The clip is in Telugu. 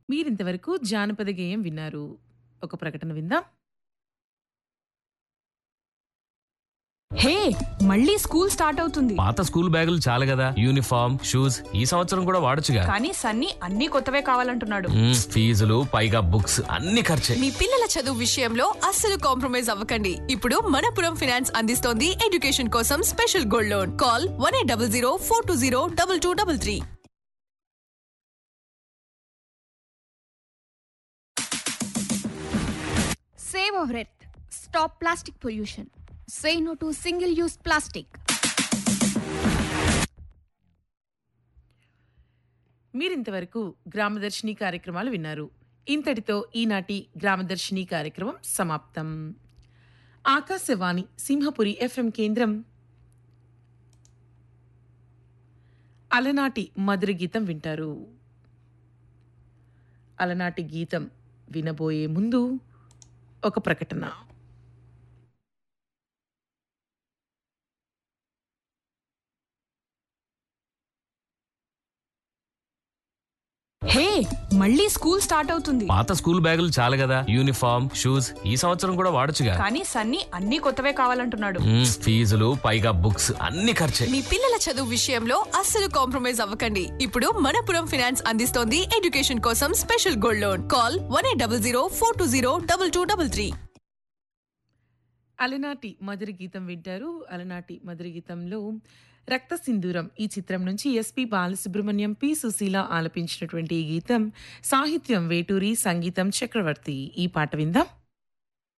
మీరింతవరకు జానపద గేయం విన్నారు. ఒక ప్రకటన విందాం. హే మళ్ళీ స్కూల్ స్టార్ట్ అవుతుంది పాత స్కూల్ బ్యాగులు చాలు కదా యూనిఫామ్ షూస్ ఈ సంవత్సరం కూడా వాడొచ్చుగా కానీ సన్నీ అన్ని కొత్తవే కావాలంటున్నాడు మ్మ్, ఫీజులు పైగా బుక్స్ అన్ని ఖర్చే మీ పిల్లల చదువు విషయంలో అస్సలు కాంప్రమైజ్ అవ్వకండి ఇప్పుడు మనపురం ఫినాన్స్ అందిస్తోంది ఎడ్యుకేషన్ కోసం special gold loan call one eight double zero four two zero double two double three Save our earth. Stop plastic pollution. Say no to single use plastic. మీరింతవరకు గ్రామదర్శిని కార్యక్రమాలు విన్నారు. ఇంతటితో ఈనాటి గ్రామదర్శిని కార్యక్రమం సమాప్తం. ఆకాశవాణి సింహపురి ఎఫ్ఎం కేంద్రం అలనాటి మధుర గీతం వింటారు. అలనాటి గీతం వినబోయే ముందు ఒక ప్రకటన హే మళ్ళీ స్కూల్ స్టార్ట్ అవుతుంది పాత స్కూల్ బ్యాగులు చాలు కదా యూనిఫామ్ షూస్ ఈ సంవత్సరం కూడా వాడొచ్చుగా కానీ సన్నీ అన్ని కొత్తవే కావాలంటున్నాడు మ్మ్, ఫీజులు పైగా బుక్స్ అన్ని ఖర్చే మీ పిల్లల చదువు విషయంలో అస్సలు కాంప్రమైజ్ అవ్వకండి ఇప్పుడు మనపురం ఫినాన్స్ అందిస్తోంది ఎడ్యుకేషన్ కోసం special gold loan call one eight double zero four two zero double two double three అలనాటి మధుర గీతం వింటారు అలనాటి మధుర గీతంలో రక్త సింధూరం ఈ చిత్రం నుంచి ఎస్పి బాలసుబ్రహ్మణ్యం పి సుశీల ఆలపించినటువంటి ఈ గీతం సాహిత్యం వేటూరి సంగీతం చక్రవర్తి ఈ పాట విందాం